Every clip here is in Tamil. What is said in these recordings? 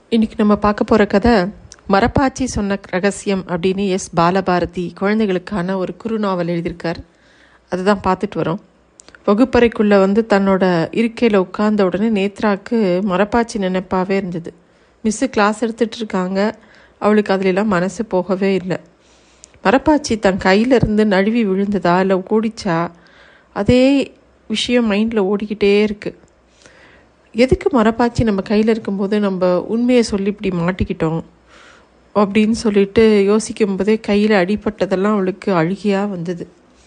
இன்னைக்கு நம்ம பார்க்க போகிற கதை மரப்பாச்சி சொன்ன ரகசியம் அப்படின்னு எஸ் பாலபாரதி குழந்தைகளுக்கான ஒரு குறு நாவல் எழுதியிருக்கார் அதுதான் பார்த்துட்டு வரோம் வகுப்பறைக்குள்ளே வந்து தன்னோட இருக்கையில் உட்கார்ந்த உடனே நேத்ராக்கு மரப்பாச்சி நினைப்பாவே இருந்தது மிஸ்ஸு கிளாஸ் எடுத்துட்டு இருக்காங்க அவளுக்கு அதுலெல்லாம் மனசு போகவே இல்லை மரப்பாச்சி தன் கையில இருந்து நழுவி விழுந்ததா இல்லை ஓடிச்சா அதே விஷயம் மைண்டில் ஓடிக்கிட்டே இருக்குது எதுக்கு மரப்பாச்சி நம்ம கையில் இருக்கும்போது நம்ம உண்மையை சொல்லி இப்படி மாட்டிக்கிட்டோம் அப்படின்னு சொல்லிட்டு யோசிக்கும் போதே கையில் அடிபட்டதெல்லாம் அவளுக்கு அழுகியாக வந்தது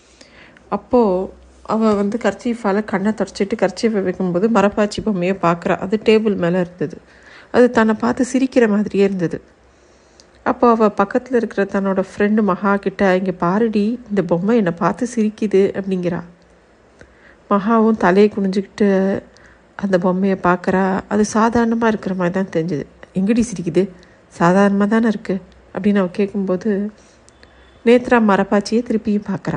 அப்போது அவள் வந்து கர்ச்சீஃபால் கண்ணை தொடச்சிட்டு கர்ச்சீஃபை வைக்கும்போது மரப்பாச்சி பொம்மையை பார்க்குறா அது டேபிள் மேலே இருந்தது அது தன்னை பார்த்து சிரிக்கிற மாதிரியே இருந்தது அப்போ அவள் பக்கத்தில் இருக்கிற தன்னோட ஃப்ரெண்டு மகா கிட்ட இங்கே பாருடி இந்த பொம்மை என்னை பார்த்து சிரிக்குது அப்படிங்கிறா மகாவும் தலையை குனிஞ்சுக்கிட்டு அந்த பொம்மையை பார்க்குறா அது சாதாரணமாக இருக்கிற மாதிரி தான் தெரிஞ்சுது எங்கடி சிரிக்குது சாதாரணமாக தானே இருக்குது அப்படின்னு அவள் கேட்கும்போது நேத்ரா மரப்பாச்சியை திருப்பியும் பார்க்குறா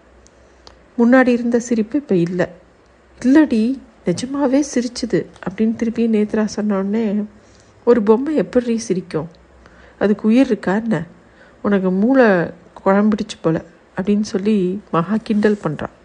முன்னாடி இருந்த சிரிப்பு இப்போ இல்லை இல்லடி நிஜமாவே சிரிச்சுது அப்படின்னு திருப்பி நேத்ரா சொன்ன உடனே ஒரு பொம்மை எப்படி சிரிக்கும் அதுக்கு உயிர் இருக்கா என்ன உனக்கு மூளை குழம்பிடுச்சு போல அப்படின்னு சொல்லி மகா கிண்டல் பண்ணுறான்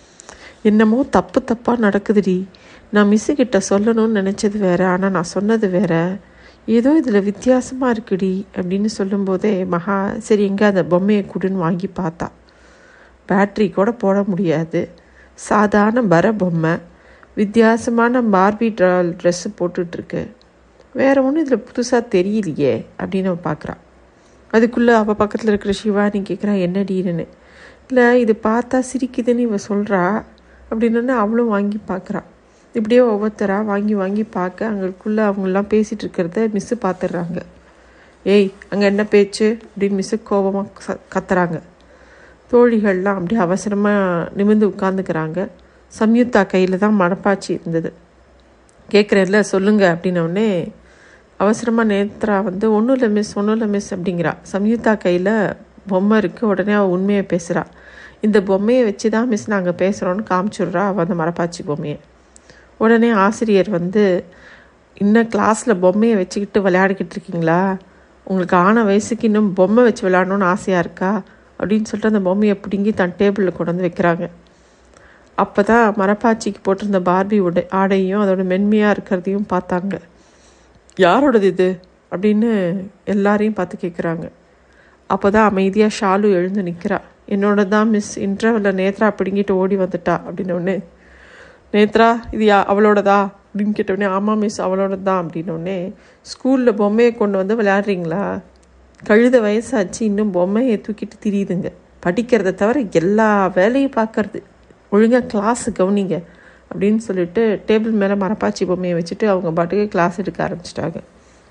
என்னமோ தப்பு தப்பாக நடக்குதுடி நான் மிஸ்ஸு கிட்ட சொல்லணும்னு நினச்சது வேற ஆனால் நான் சொன்னது வேற ஏதோ இதில் வித்தியாசமாக இருக்குடி அப்படின்னு சொல்லும்போதே மகா சரி எங்கே அந்த பொம்மையை கொடுன்னு வாங்கி பார்த்தா பேட்ரி கூட போட முடியாது சாதாரண பர பொம்மை வித்தியாசமான பார்பி ட்ரால் ட்ரெஸ்ஸு போட்டுட்ருக்கு வேற ஒன்றும் இதில் புதுசாக தெரியலையே அப்படின்னு அவள் பார்க்குறான் அதுக்குள்ளே அவள் பக்கத்தில் இருக்கிற சிவானி கேட்குறா என்னடின்னு இல்லை இது பார்த்தா சிரிக்குதுன்னு இவ சொல்கிறா அப்படின்னு அவளும் வாங்கி பார்க்குறான் இப்படியே ஒவ்வொருத்தராக வாங்கி வாங்கி பார்க்க அங்களுக்குள்ளே அவங்கெல்லாம் பேசிகிட்டு இருக்கிறத மிஸ்ஸு பார்த்துடுறாங்க ஏய் அங்கே என்ன பேச்சு அப்படின்னு மிஸ்ஸு கோபமாக ச கத்துறாங்க தோழிகள்லாம் அப்படியே அவசரமாக நிமிர்ந்து உட்காந்துக்கிறாங்க சம்யுக்தா கையில் தான் மணப்பாச்சி இருந்தது கேட்குறேன்ல சொல்லுங்க அப்படின்னோடனே அவசரமாக நேத்ரா வந்து ஒன்றும் இல்லை மிஸ் ஒன்றும் இல்லை மிஸ் அப்படிங்கிறா சம்யுக்தா கையில் பொம்மை இருக்குது உடனே அவள் உண்மையை பேசுகிறா இந்த பொம்மையை வச்சு தான் மிஸ் நாங்கள் பேசுகிறோன்னு காமிச்சுட்றா அவள் அந்த மரப்பாச்சி பொம்மையை உடனே ஆசிரியர் வந்து இன்னும் கிளாஸில் பொம்மையை வச்சுக்கிட்டு விளையாடிக்கிட்டு இருக்கீங்களா உங்களுக்கு ஆன வயசுக்கு இன்னும் பொம்மை வச்சு விளையாடணும்னு ஆசையாக இருக்கா அப்படின்னு சொல்லிட்டு அந்த பொம்மையை பிடுங்கி தன் டேபிளில் கொண்டு வந்து வைக்கிறாங்க அப்போ தான் மரப்பாச்சிக்கு போட்டிருந்த பார்பி உடை ஆடையும் அதோட மென்மையாக இருக்கிறதையும் பார்த்தாங்க யாரோடது இது அப்படின்னு எல்லாரையும் பார்த்து கேட்குறாங்க அப்போ தான் அமைதியாக ஷாலு எழுந்து நிற்கிறா என்னோட தான் மிஸ் இன்டர்வலில் நேத்ரா பிடுங்கிட்டு ஓடி வந்துட்டா அப்படின்னு நேத்ரா இது யா அவளோடதா அப்படின்னு கேட்டோடனே ஆமாம் மிஸ் அவளோட தான் அப்படின்னோடனே ஸ்கூலில் பொம்மையை கொண்டு வந்து விளையாடுறீங்களா கழுத வயசாச்சு இன்னும் பொம்மையை தூக்கிட்டு திரியுதுங்க படிக்கிறத தவிர எல்லா வேலையும் பார்க்கறது ஒழுங்காக கிளாஸ் கவனிங்க அப்படின்னு சொல்லிட்டு டேபிள் மேலே மரப்பாச்சி பொம்மையை வச்சுட்டு அவங்க பாட்டுக்கு கிளாஸ் எடுக்க ஆரம்பிச்சிட்டாங்க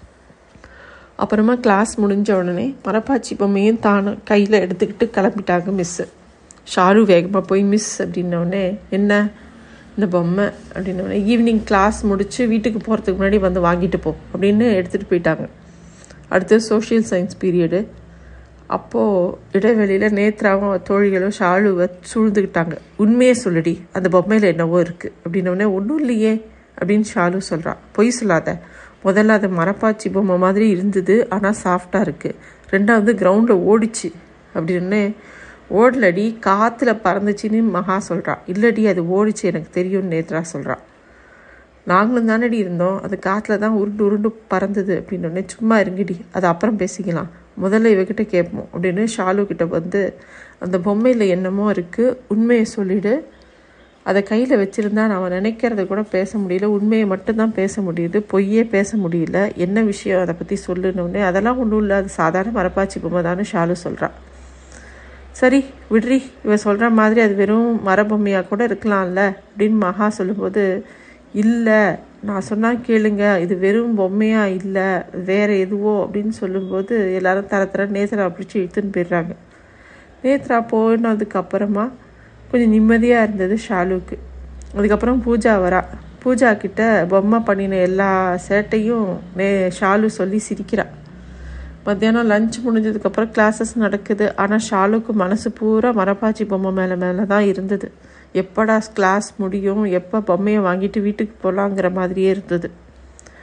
அப்புறமா கிளாஸ் முடிஞ்ச உடனே மரப்பாச்சி பொம்மையும் தானும் கையில் எடுத்துக்கிட்டு கிளம்பிட்டாங்க மிஸ்ஸு ஷாரு வேகமாக போய் மிஸ் அப்படின்னோடனே என்ன இந்த பொம்மை அப்படின்னோடனே ஈவினிங் கிளாஸ் முடித்து வீட்டுக்கு போகிறதுக்கு முன்னாடி வந்து வாங்கிட்டு போ அப்படின்னு எடுத்துகிட்டு போயிட்டாங்க அடுத்து சோஷியல் சயின்ஸ் பீரியடு அப்போது இடைவெளியில் நேத்ராவும் தோழிகளும் ஷாலுவை சூழ்ந்துக்கிட்டாங்க உண்மையே சொல்லுடி அந்த பொம்மையில் என்னவோ இருக்குது அப்படின்னோடனே ஒன்றும் இல்லையே அப்படின்னு ஷாலு சொல்கிறான் பொய் சொல்லாத முதல்ல அது மரப்பாச்சி பொம்மை மாதிரி இருந்தது ஆனால் சாஃப்டாக இருக்குது ரெண்டாவது கிரவுண்டில் ஓடிச்சு அப்படின்னு ஓடலடி காற்றுல பறந்துச்சின்னு மகா சொல்கிறா இல்லடி அது ஓடிச்சு எனக்கு தெரியும்னு நேத்ரா சொல்கிறா நாங்களும் தானடி இருந்தோம் அது காற்றுல தான் உருண்டு உருண்டு பறந்தது அப்படின்னோடனே சும்மா இருங்கடி அது அப்புறம் பேசிக்கலாம் முதல்ல இவகிட்ட கேட்போம் அப்படின்னு ஷாலு கிட்ட வந்து அந்த பொம்மையில் என்னமோ இருக்குது உண்மையை சொல்லிவிடு அதை கையில் வச்சுருந்தா நான் நினைக்கிறத கூட பேச முடியல உண்மையை மட்டும்தான் பேச முடியுது பொய்யே பேச முடியல என்ன விஷயம் அதை பற்றி சொல்லுனோடனே அதெல்லாம் ஒன்றும் இல்லை அது சாதாரண மரப்பாச்சி பொம்மை தானே ஷாலு சொல்கிறான் சரி விட்ரி இவ சொல்கிற மாதிரி அது வெறும் மரபொம்மையாக கூட இருக்கலாம்ல அப்படின்னு மகா சொல்லும்போது இல்லை நான் சொன்னால் கேளுங்க இது வெறும் பொம்மையாக இல்லை வேறு எதுவோ அப்படின்னு சொல்லும்போது எல்லாரும் தர தர நேத்ரா பிடிச்சி இழுத்துன்னு போயிடுறாங்க நேத்ரா போனதுக்கு அப்புறமா கொஞ்சம் நிம்மதியாக இருந்தது ஷாலுக்கு அதுக்கப்புறம் பூஜா வரா பூஜா கிட்ட பொம்மை பண்ணின எல்லா சேட்டையும் நே ஷாலு சொல்லி சிரிக்கிறா மத்தியானம் லஞ்ச் முடிஞ்சதுக்கப்புறம் கிளாஸஸ் நடக்குது ஆனால் ஷாலுக்கு மனசு பூரா மரப்பாச்சி பொம்மை மேலே மேலே தான் இருந்தது எப்படா கிளாஸ் முடியும் எப்போ பொம்மையை வாங்கிட்டு வீட்டுக்கு போகலாங்கிற மாதிரியே இருந்தது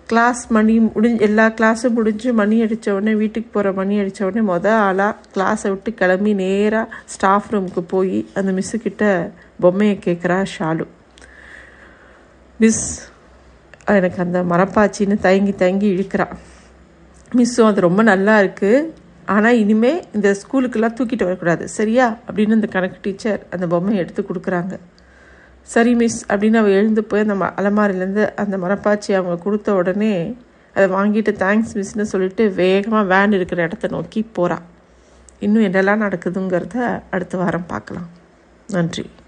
கிளாஸ் மணி முடிஞ்சு எல்லா கிளாஸும் முடிஞ்சு மணி அடித்த உடனே வீட்டுக்கு போகிற மணி அடித்த உடனே மொதல் ஆளாக கிளாஸை விட்டு கிளம்பி நேராக ஸ்டாஃப் ரூமுக்கு போய் அந்த மிஸ்ஸுக்கிட்ட பொம்மையை கேட்குறா ஷாலு மிஸ் எனக்கு அந்த மரப்பாச்சின்னு தயங்கி தயங்கி இழுக்கிறா மிஸ்ஸும் அது ரொம்ப நல்லா இருக்குது ஆனால் இனிமே இந்த ஸ்கூலுக்கெல்லாம் தூக்கிட்டு வரக்கூடாது சரியா அப்படின்னு அந்த கணக்கு டீச்சர் அந்த பொம்மையை எடுத்து கொடுக்குறாங்க சரி மிஸ் அப்படின்னு அவள் எழுந்து போய் அந்த ம அலமாரிலேருந்து அந்த மரப்பாச்சி அவங்க கொடுத்த உடனே அதை வாங்கிட்டு தேங்க்ஸ் மிஸ்னு சொல்லிட்டு வேகமாக வேன் இருக்கிற இடத்த நோக்கி போகிறான் இன்னும் என்னெல்லாம் நடக்குதுங்கிறத அடுத்த வாரம் பார்க்கலாம் நன்றி